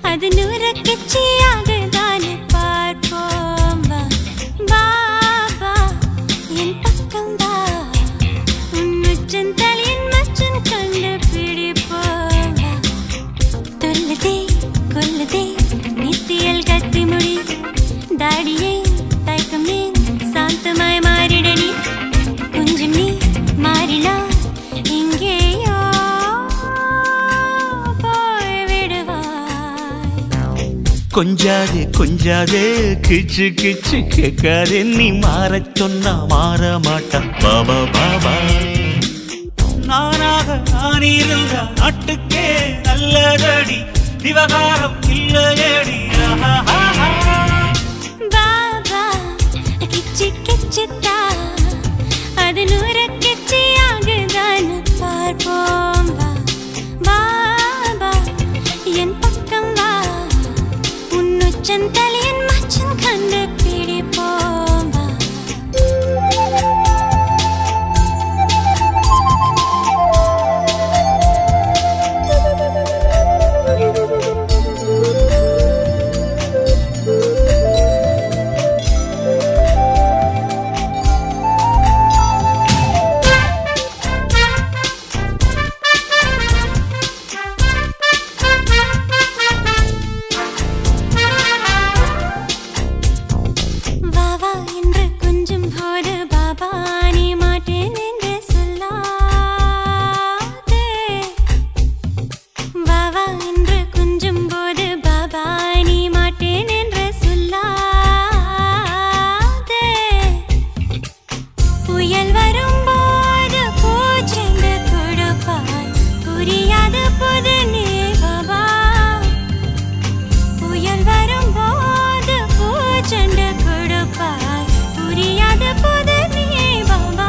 அது நூறக்கச்சியாக தானே பார்ப்போம் வா வா வா என் பக்கம் வா உன் உச்சன் தலையின் மச்சன் கண்டு பிடிப்போம் வா தொல்லுதே கொல்லுதே நித்தியல் கத்தி முடி தாடியே தயக்கம் நீ சாந்தமாய் மாறிட நீ கொஞ்சம் நீ மாறினா இங்கேயோ போய் விடுவாய் கொஞ்சாதே கொஞ்சாதே கிச்சு கிச்சு கேட்காதே நீ மாறச் சொன்னா மாற மாட்டான் பாபா பாபா நானாக நான் இருந்த நாட்டுக்கே நல்லதடி விவகாரம் இல்லையடி ஆஹாஹாஹா. பாபா கிச்சி கிச்சித்தா அது நூற கிச்சியாகுதான் பார்ப்போம் வா பாபா என் பக்கம் வா உன் உச்சன் தலையன் மச்சன் கண்டு பிடிப்போம் வா வா வா என்று கொஞ்சம் போது பாபா நீ மாட்டேன் என்று சொல்லாதே வா வா என்று கொஞ்சம் போது பாபா நீ மாட்டேன் என்று சொல்லாதே புயல் வரும்போது பூச்செண்டு கொடுப்பாய் புரியாத புது நீ பாபா புயல் வரும்போது பூச்செண்டு கொடுப்பாய் புரியாத புது நீ பாபா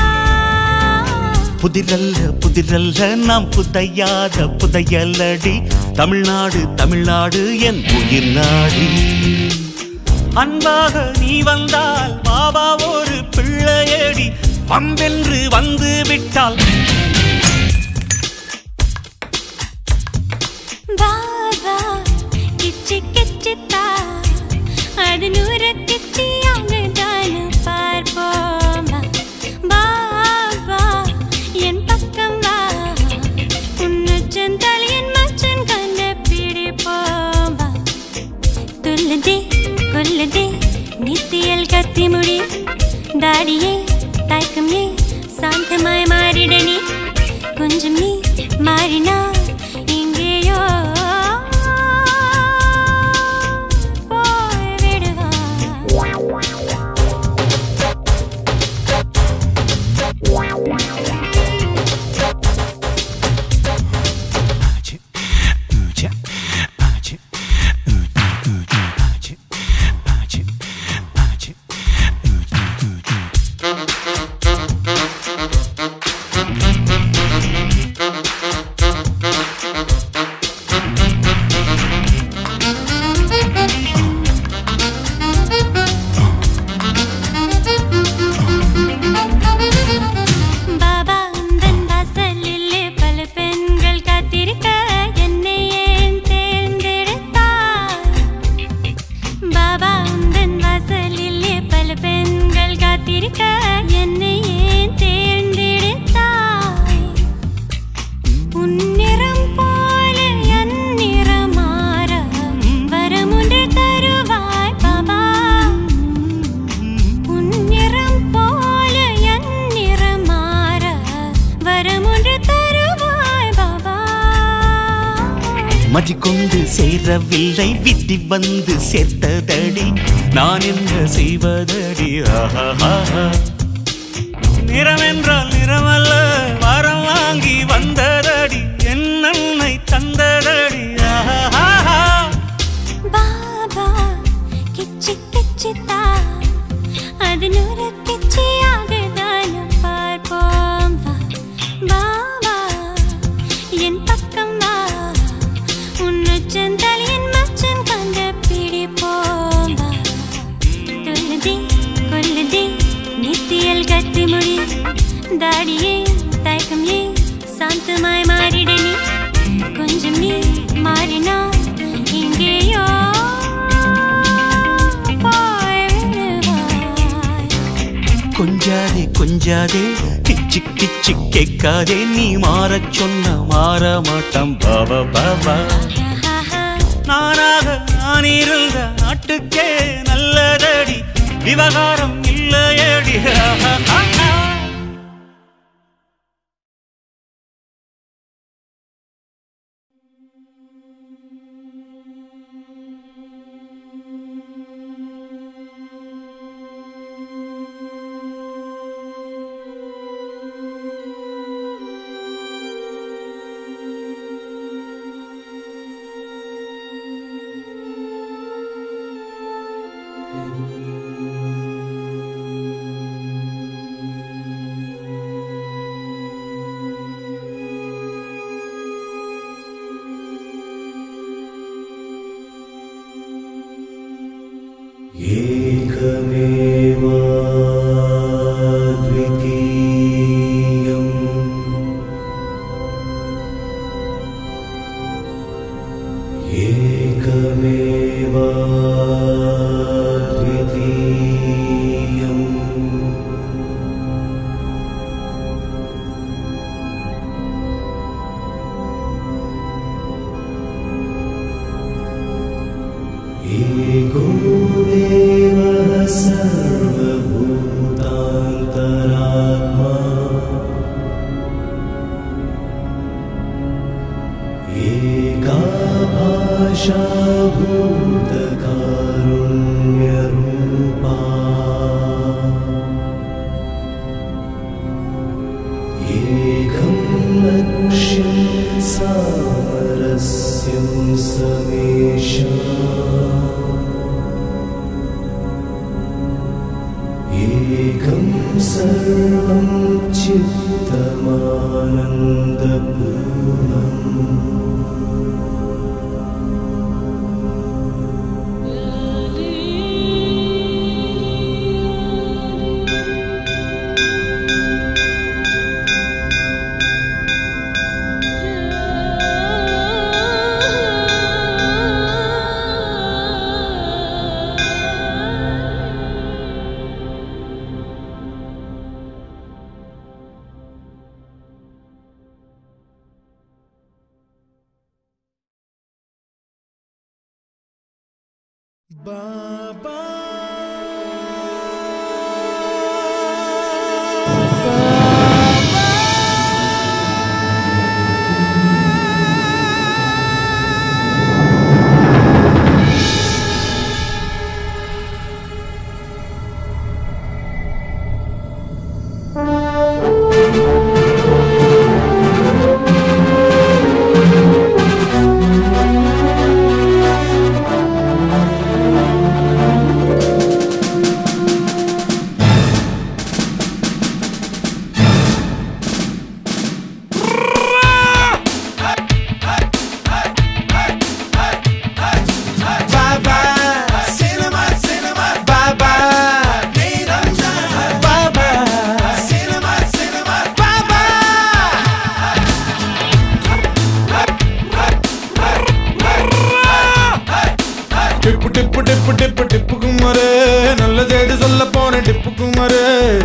புதிரல்ல புதிரல்ல நாம் புதையாத புதையலடி தமிழ்நாடு தமிழ்நாடு என் உயிர் நாடி அன்பாக நீ வந்தால் பாபா ஒரு பிள்ளையடி வம்பென்று வந்து விட்டால் பாபா கிச்சி கிச்சித்தா அது நூறு கிச்சியாக தானு பார்ப்போம் வா. பாபா என் பக்கம் வா உன்னச்சன் தலையன் மச்சன் கண்டு பிடிப்போம் வா துல்லுதே கொல்லுதே நித்தியல் கத்தி முடி தாடியே தயக்கம் நீ சாந்தமாய் மாறிட நீ கொஞ்சம் நீ மாறினா இங்கேயோ போய் விடுவாய் பாபா உந்தன் வாசலிலே பல பெண்கள் காத்திருக்க என்னை ஏன் தேர்ந்தெடுத்தாய் பாபா உந்தன் வாசலிலே பல பெண்கள் காத்திருக்க என்னை ஏன் தேர்ந்தெடுத்தாய் உன் நிறம் போல என் நிறம் மாற வரமுன்று தருவாய் பாபா உன் நிறம் போல என் நிறம் மாற வரமுன்று தருவாய் பாபா மதி கொண்டு சேரவில்லை விதி வந்து சேர்த்ததடி நான் என்ன செய்வதடி ஆஹாஹாஹா. நிறம் என்றால் நிறமல்ல வரம் வாங்கி வந்ததடி என் அன்னை தந்ததடி ஆஹாஹாஹா. பாபா கிச்சி கிச்சித்தா அது நூறு கிச்சியாக தானம் பார்ப்போம் வா பாபா என் பக்கம் வா உன் உச்சன் தலையன் மச்சன் கண்டு பிடிப்போம் வா துல்லுதே கொல்லுதே நித்தியல் கத்தி முடி தாடியே தயக்கம் ஏன் சாந்தமாய் மாறிட நீ கொஞ்சம் நீ மா கொஞ்சாதே கிச்சு கிச்சு கேட்காதே நீ மாறச் சொன்ன மாற மாட்டான் பாபா பாபா நானாக நான் இருந்த நாட்டுக்கே நல்லதடி விவகாரம் இல்லையடி டிப்பு டிப்பு டிப்பு டிப்பு டிப்பு குமாரு நல்ல செய்தி சொல்ல போன டிப்பு குமாரு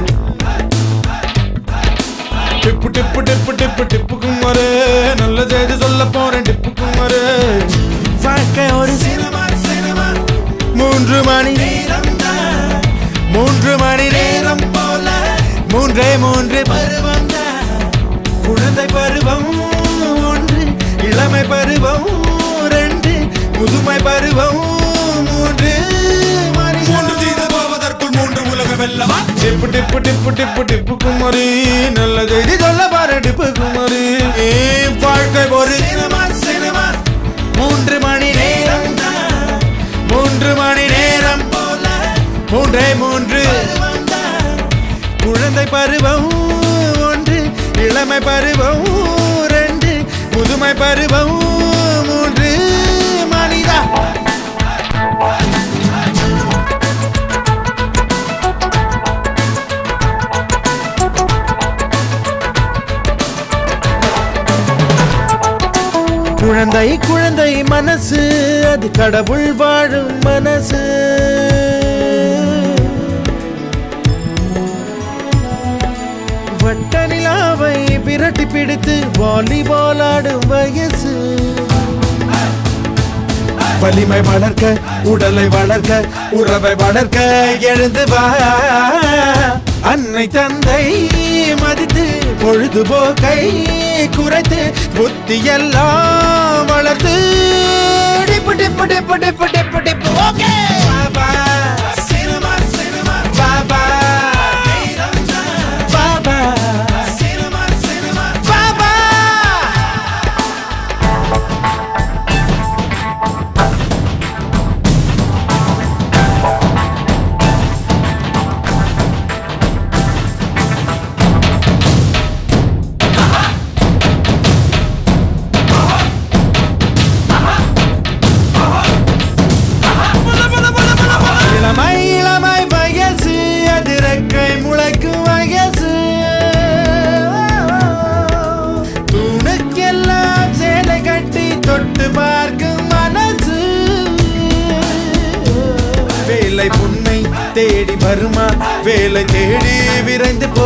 டிப்பு டிப்பு டிப்பு டிப்பு டிப்பு குமாரு நல்ல செய்தி சொல்ல போன டிப்பு குமாரு வாழ்க்கை ஒரு சினிமா சினிமா மூன்று மணி நேரம் மூன்று மணி நேரம் போல மூன்றே மூன்று பருவம் குழந்தை பருவம் ஒன்று இளமை பருவம் ரெண்டு முதுமை பருவம் மூன்று மூன்று தீது போவதற்குள் மூன்று உலக வெல்லமா டிப்பு டிப்பு டிப்பு டிப்பு டிப்பு குமரி நல்ல செய்தி சொல்ல பாரு டிப்பு குமரி ஏ வாழ்க்கை ஒரு சினிமா சினிமா மூன்று மணி நேரம் மூன்று மணி நேரம் போல மூன்றே மூன்று குழந்தை பருவம் ஒன்று இளமை பருவம் ரெண்டு முதுமை பருவம் மூன்று மனிதா குழந்தை குழந்தை மனசு அது கடவுள் வாழும் மனசு வட்ட நிலாவை விரட்டி பிடித்து வாலிபால் ஆடும் வயசு வலிமை வளர்க்க உடலை வளர்க்க உறவை வளர்க்க எழுந்து வா அன்னை தந்தை மதித்து பொழுதுபோக்கை குறைத்து புத்தி எல்லாம் வளர்த்து டிப்பு டிப்பு டிப்பு டிப்பு டிப்பு டிப்பு okay Baba cinema cinema Baba Baba cinema cinema Baba இளமை இளமை வயசு அது ரெக்கை முளைக்கும் வயசு தூணுக்கெல்லாம் சேலை கட்டி தொட்டு பார்க்கும் மனசு வேலை புன்னை தேடி வருமா வேலை தேடி விரைந்து போ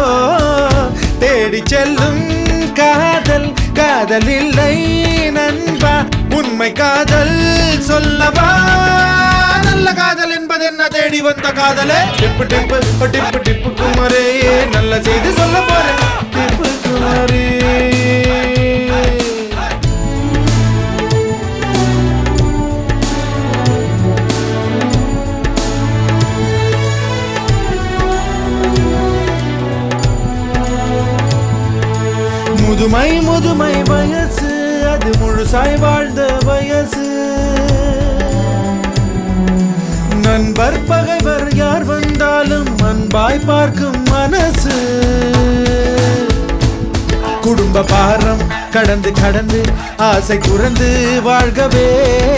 தேடி செல்லும் காதல் காதல் இல்லை நண்பா உண்மை காதல் சொல்லவா நல்ல காதல் என்பது என்ன தேடி வந்த காதலே டிப்பு டிப்பு டிப்பு டிப்பு குமரே நல்ல செய்தி சொல்ல போறேன் டிப்பு குமரே முதுமை முதுமை வயசு அது முழுசாய் வாழ்ந்த வயசு நண்பர் பகைவர் யார் வந்தாலும் அன்பாய் பார்க்கும் மனசு குடும்ப பாரம் கடந்து கடந்து ஆசை துறந்து வாழ்கவே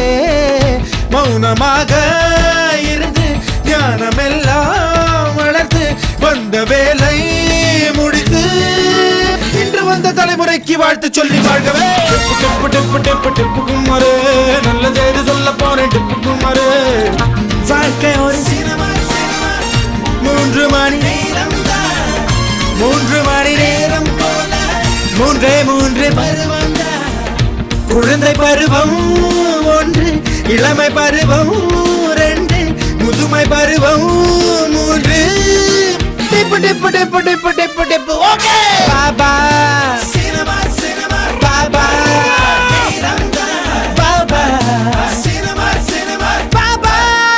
மௌனமாக இருந்து ஞானமெல்லாம் வளர்த்து வந்த வேலை முடித்து இன்று வந்த தலைமுறைக்கு வாழ்த்து சொல்லி வாழ்கவே டிப்பு டிப்பு டிப்பு டிப்பு டிப்பு குமாரு நல்ல செய்தி சொல்ல போறேன் டிப்பு குமாரு வாழ்க்கை ஒரு சினிமா சினிமா மூன்று மணி நேரம் மூன்று மணி நேரம் போல மூன்றே மூன்று பருவம் குழந்தை பருவம் ஒன்று இளமை பருவம் ரெண்டு முதுமை பருவம் மூன்று டிப்பு டிப்பு டிப்பு டிப்பு டிப்பு டிப்பு okay Baba cinema cinema Baba Baba cinema cinema Baba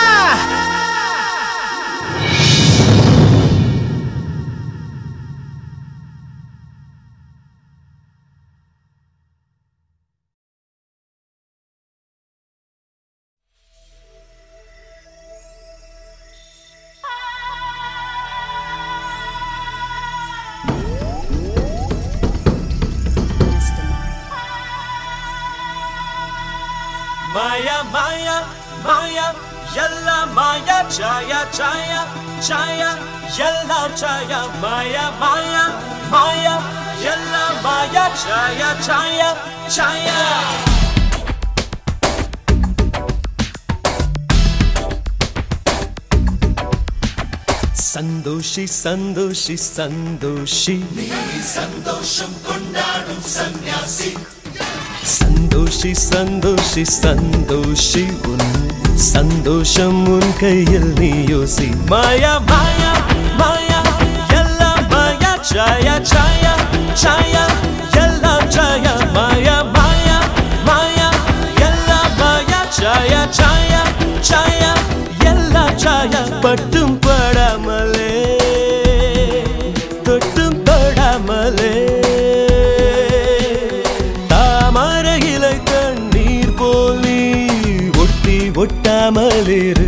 Maya, Maya, Maya, Yalla Maya, Chaya, Chaya, Chaya, Yalla Chaya, Maya, Maya, Maya, Yalla Maya, Chaya, Chaya, Chaya. சந்தோஷி சந்தோஷி சந்தோஷி சந்தோஷம் கொண்டாடும் சந்நியாசி சந்தோஷி சந்தோஷி சந்தோஷி உன் சந்தோஷம் உன் கையில் நீ யோசி மாயா மாயா மாயா எல்லாம் மாயா சாயா சாயா சாயா எல்லாம் சாயா மாயா மாயா மாயா எல்லாம் மாயா சாயா சாயா சாயா எல்லாம் சாயா பட்டும் படாமலே தொட்டும் தொடாமலே தாமரை இலை கண்ணீர் போல் நீ ஒட்டி ஒட்டாமலிரு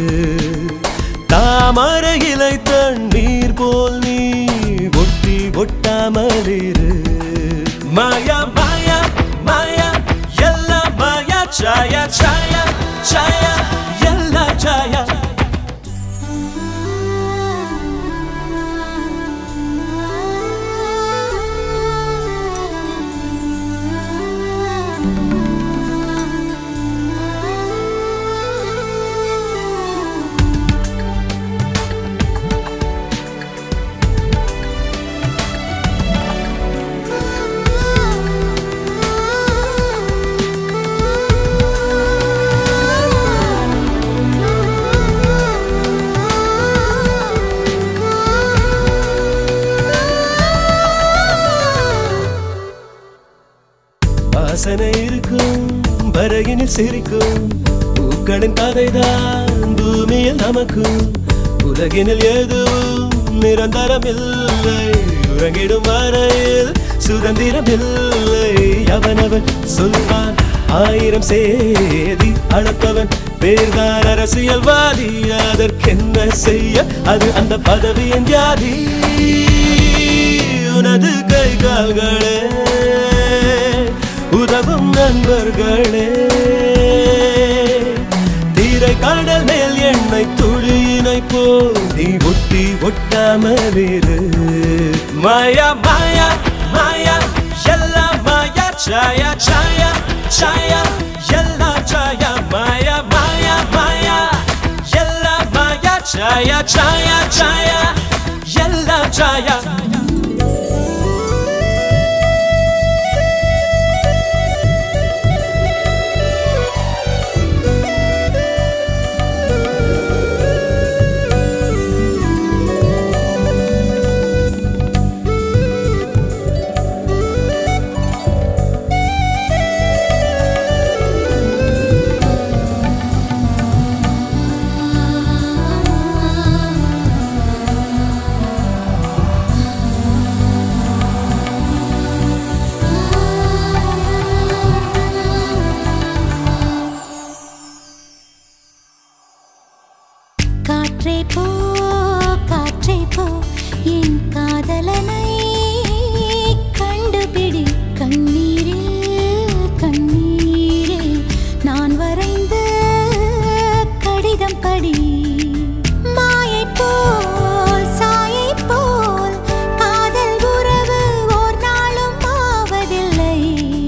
தாமரை இலை தண்ணீர் போல் நீ ஒட்டி ஒட்டாமலிரு மாயா மாயா மாயா எல்லாம் மாயா சாயா சாயா சாயா எல்லாம் சாயா கரையினில் சிரிக்கும் பூக்களின் கதைதான் பூமியில் நமக்கும் உலகினில் எதுவும் நிரந்தரமில்லை உறங்கிடும் வரையில் சுதந்திரமில்லை அவனவன் சொல்வான் ஆயிரம் சேதி அளப்பவன் பேர்தான் அரசியல்வாதி அதற்கென்ன செய்ய அது அந்த பதவியின் ஜாதி உனது கை கால்களே உதவும் நண்பர்களே தீரை கடல் மேல் எண்ணெய் துளியினை போல் நீ ஒட்டி ஒட்டாமலிரு மாயா மாயா மாயா எல்லாம் மாயா சாயா சாயா சாயா எல்லாம் சாயா மாயா மாயா மாயா எல்லாம் மாயா சாயா சாயா சாயா எல்லாம் சாயா காற்றே போ காற்றே போ என் காதலனை கண்டுபிடி கண்ணீரில் கண்ணீரில் நான் வரைந்த கடிதம் படி மாயை போல் சாயை போல் காதல் உறவு ஓர் நாளும் ஆவதில்லை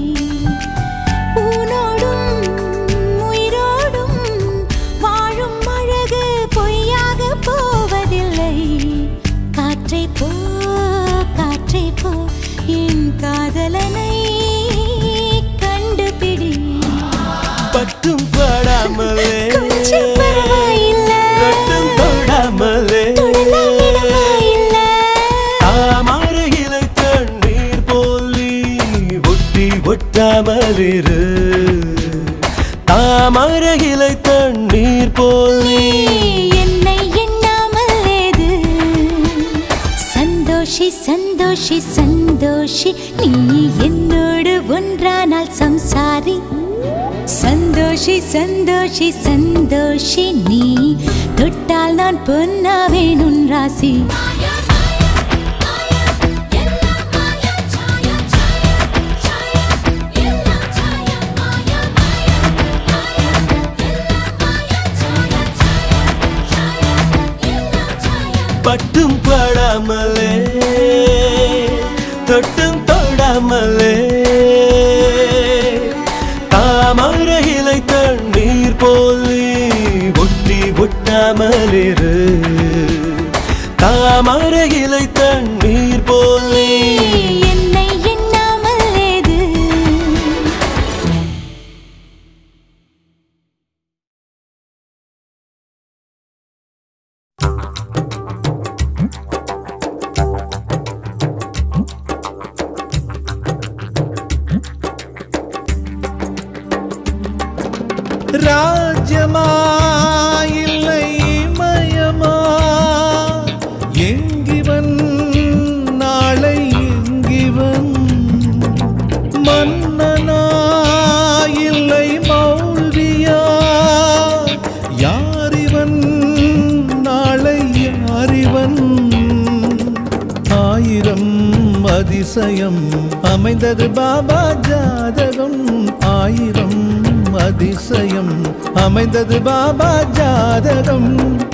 ஊனோடும் உயிரோடும் வாழும் அழகு பொய்யாக போவதில்லை காற்றே போ காற்றே போ என் காதலனை கண்டுபிடி பட்டும் படாமலே கொஞ்சம் பரவாயில்லை. கட்டும் தொடாமலே தொடலாம் விடவாயில்லை. தாமரை இலை தண்ணீர் போல் நீ ஒட்டி ஒட்டாமலிரு தாமரை இலை தண்ணீர் போல் நீ என்னை எண்ணாமல் ஏது சந்தோஷி சந்தோஷி சந்தோஷி நீ என்னோடு ஒன்றானால் சம்சாரி சந்தோஷி சந்தோஷி சந்தோஷி நீ தொட்டால் நான் பொன்னாவேன் உன் ராசி பட்டும் படாமலே தொட்டும் தொடாமலே தாமரை இலை தண்ணீர் போல் நீ ஒட்டி ஒட்டாமலிரு தாமரை இலை தண்ணீர் போல் நீ என்னை எண்ணாமல் ஏது ராஜ்யமா இல்லை மயமா எங்கிவன் நாளை எங்கிவன் மன்னனா இல்லை மௌல்வியா யாரிவன் நாளை யாரிவன் ஆயிரம் அதிசயம் அமைந்தது பாபா ஜாதகம் ஆயிரம் அதிசயம் அமைந்தது பாபா ஜாதகம்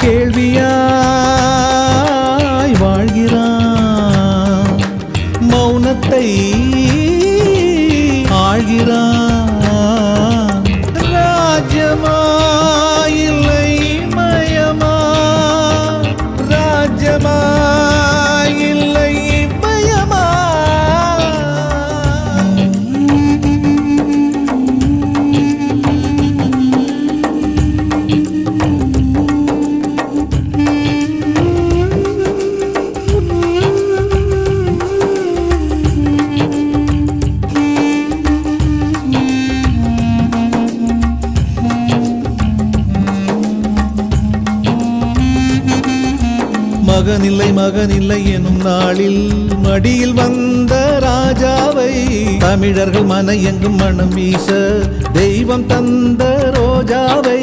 கேள்வியாய் வாழ்கிறான் மௌனத்தை ஆழ்கிறான் ராஜ்யமா இல்லை மயமா ராஜ்யமா இல்லை பயமா மகனில்லை மகனில்லை எனும் நாளில் மடியில் வந்த ராஜாவை தமிழர்கள் மன எங்கும் மனம் வீச தெய்வம் தந்த ரோஜாவை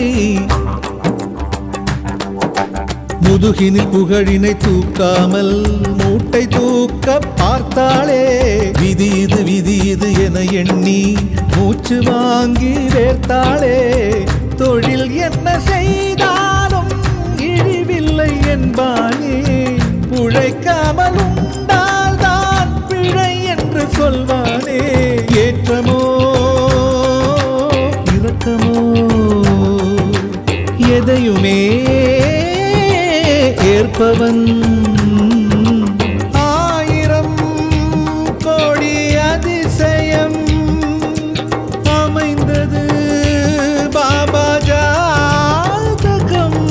முதுகினில் புகழினை தூக்காமல் மூட்டை தூக்க பார்த்தாளே விதி இது விதி இது என எண்ணி மூச்சு வாங்கி வேர்த்தாளே தொழில் என்ன செய்தாலும் இழிவில்லை என்பானே உழைக்காமல் உண்டால்தான் பிழை என்று சொல்வானே ஏற்றமோ இரக்கமோ எதையுமே ஏற்பவன் ஆயிரம் கோடி அதிசயம் அமைந்தது பாபா ஜாதகம்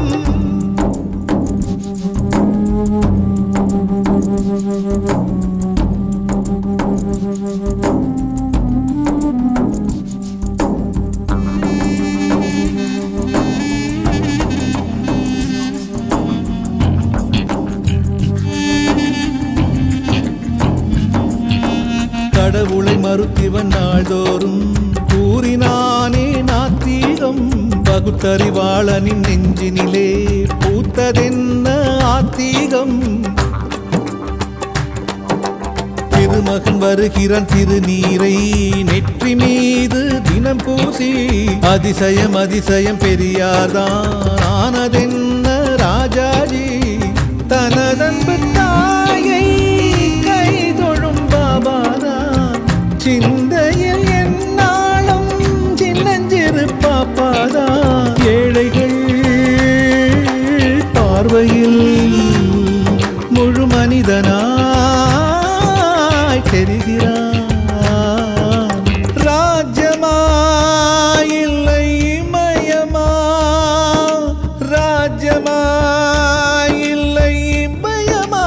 கடவுளை மறுத்திவன் நாள்தோறும் கூறினானே நாத்தீகம் பகுத்தறிவாளனின் நெஞ்சினிலே பூத்ததென்ன ஆத்தீகம் திருமகன் வருகிறான் திருநீரை நெற்றி மீது தினம் பூசி அதிசயம் அதிசயம் பெரியார்தான் ஆனதென்ன ராஜாஜி தனதன்பு தாயை கைதொழும் பாபாதான் சிந்தையில் என்னாலும் சின்னஞ்சிறு பாப்பாதான் ஏழைகள் பார்வையில் முழு மனிதனாய் தெரிகிறான் ராஜ்யமா இல்லை மயமா ராஜ்யமா இல்லை மயமா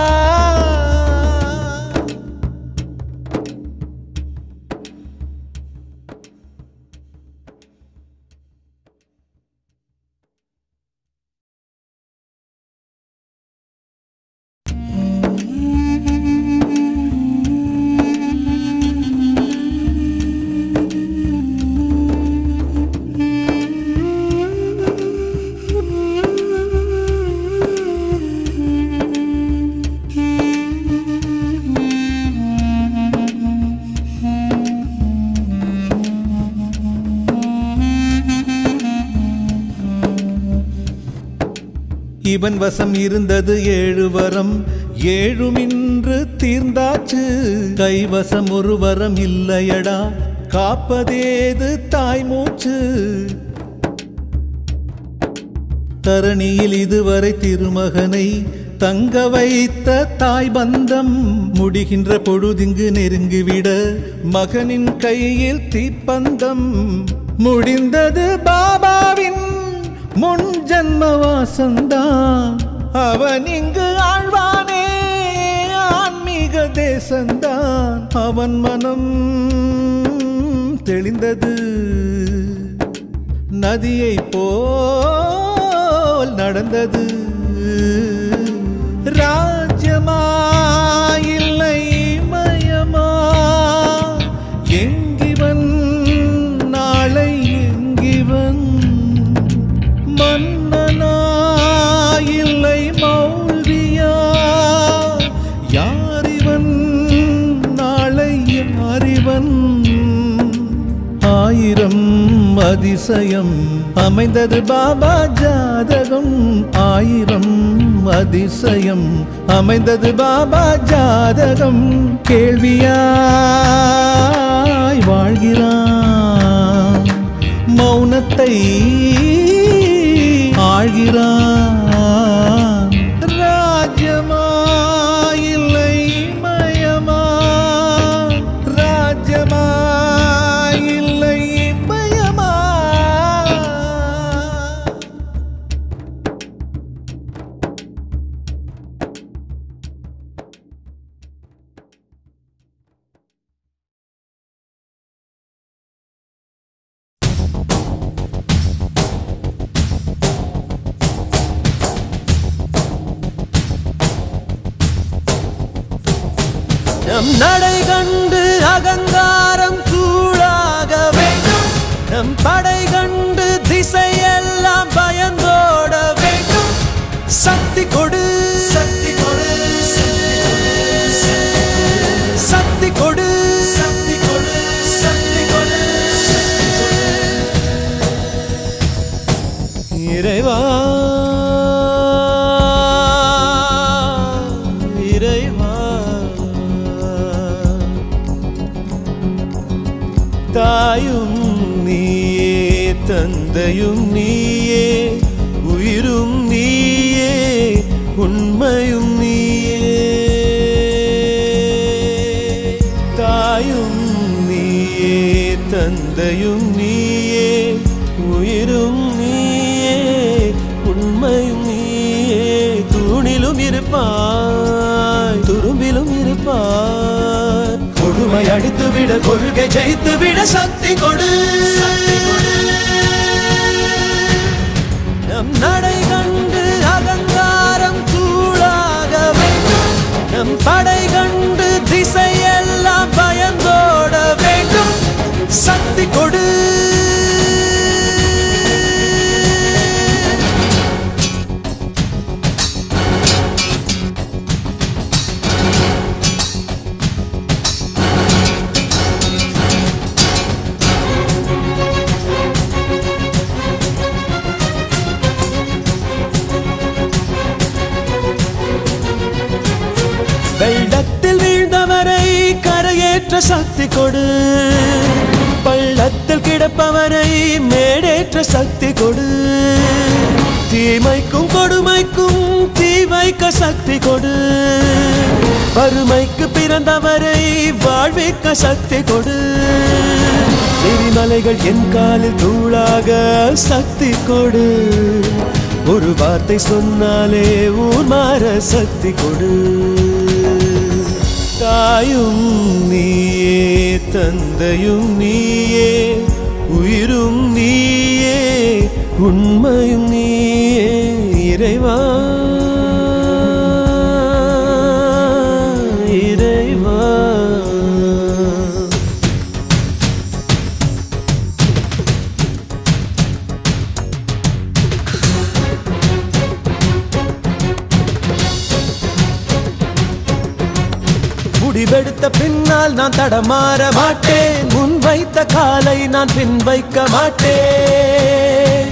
இவன் வசம் இருந்தது ஏழு வரம் ஏழுமின்று தீர்ந்தாச்சு கைவசம் ஒரு வரம் இல்லையடா காப்பதேது தாய் மூச்சு தரணியில் இதுவரை திருமகனை தங்க வைத்த தாய் பந்தம் முடிகின்ற பொழுதிங்கு நெருங்கிவிட மகனின் கையில் தீப்பந்தம் முடிந்தது பாபாவின் முன் ஜன்ம வாசந்தான் அவன் இங்கு ஆழ்வானே ஆன்மீக தேசந்தான் அவன் மனம் தெளிந்தது நதியை போல் நடந்தது ராஜ்யமா இல்லை மயமா எங்கிவன் நாளை எங்கிவன் மன்னனா இல்லை மௌல்வியா யாரிவன் நாளை யாரிவன் ஆயிரம் அதிசயம் அமைந்தது பாபா ஜாதகம் ஆயிரம் அதிசயம் அமைந்தது பாபா ஜாதகம் கேள்வியாய் வாழ்கிறான் மௌனத்தை ஆழ்கிறான் ராஜ்யமா இல்லை மயமா ராஜ்யமா இல்லை மயமா நம் நடை கண்டு அகங்காரம் தூளாக வேண்டும் நம் படை கண்டு திசையெல்லாம் பயந்தோட வேண்டும் சக்தி கொடு சக்தி கொடு சக்தி கொடு சக்தி கொடு சக்தி கொடு இறைவா இறைவா தாயும் நீயே தந்தையும் நீயே உயிரும் நீயே உண்மையும் நீயே தாயும் நீயே தந்தையும் நீயே உயிரும் நீயே உண்மையும் நீயே தூணிலும் இருப்பாய் துரும்பிலும் இருப்பாய் கொடுமை அடித்து விட கொள்கை ஜெயித்து விட சக்தி கொடு நம் நடை கண்டு அகங்காரம் தூளாக வேண்டும் நம் படை கண்டு திசையெல்லாம் பயந்தோட வேண்டும் சக்தி கொடு வெள்ளத்தில் வீழ்ந்தவரை கரையேற்ற சக்தி கொடு பள்ளத்தில் கிடப்பவரை மேடேற்ற சக்தி கொடு தீமைக்கும் கொடுமைக்கும் தீ வைக்க சக்தி கொடு வறுமைக்கு பிறந்தவரை வாழ்விக்க சக்தி கொடு எரிமலைகள் என் காலில் தூளாக சக்தி கொடு ஒரு வார்த்தை சொன்னாலே ஊர் மாற சக்தி கொடு தாயும் நீயே தந்தையும் நீயே உயிரும் நீயே உண்மையும் நீயே இறைவா இறைவா முடிவெடுத்த பின்னால் நான் தடமாற மாட்டேன் முன் வைத்த காலை நான் பின் வைக்க மாட்டேன்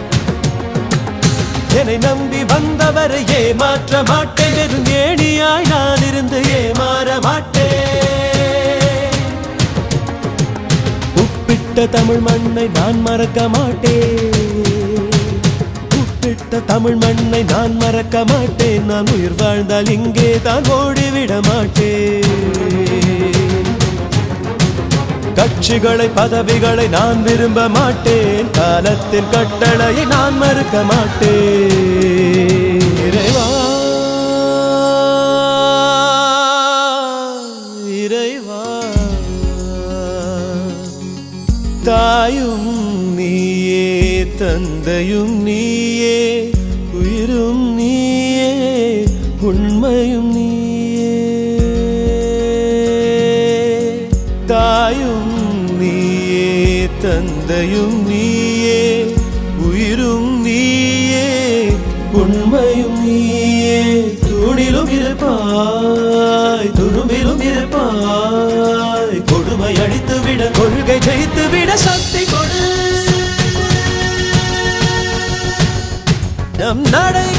என்னை நம்பி வந்தவரை ஏமாற்ற மாட்டேன் வெறும் ஏணியாய் நான் இருந்து ஏமாற மாட்டேன் உப்பிட்ட தமிழ் மண்ணை நான் மறக்க மாட்டேன் உப்பிட்ட தமிழ் மண்ணை நான் மறக்க மாட்டேன் நான் உயிர் வாழ்ந்தால் இங்கே தான் ஓடிவிட மாட்டேன் கட்சிகளை பதவிகளை நான் விரும்ப மாட்டேன் காலத்தின் கட்டளையை நான் மறுக்க மாட்டேன் இறைவா இறைவா தாயும் நீயே தந்தையும் நீயே உயிரும் நீயே உண்மையும் நீயே தாயும் நீயே தந்தையும் நீயே உயிரும் நீயே உண்மையும் நீயே தூணிலும் இருப்பாய் துரும்பிலும் இருப்பாய் கொடுமை அடித்து விட கொள்கை ஜெயித்து விட சக்தி கொடு நம் நடை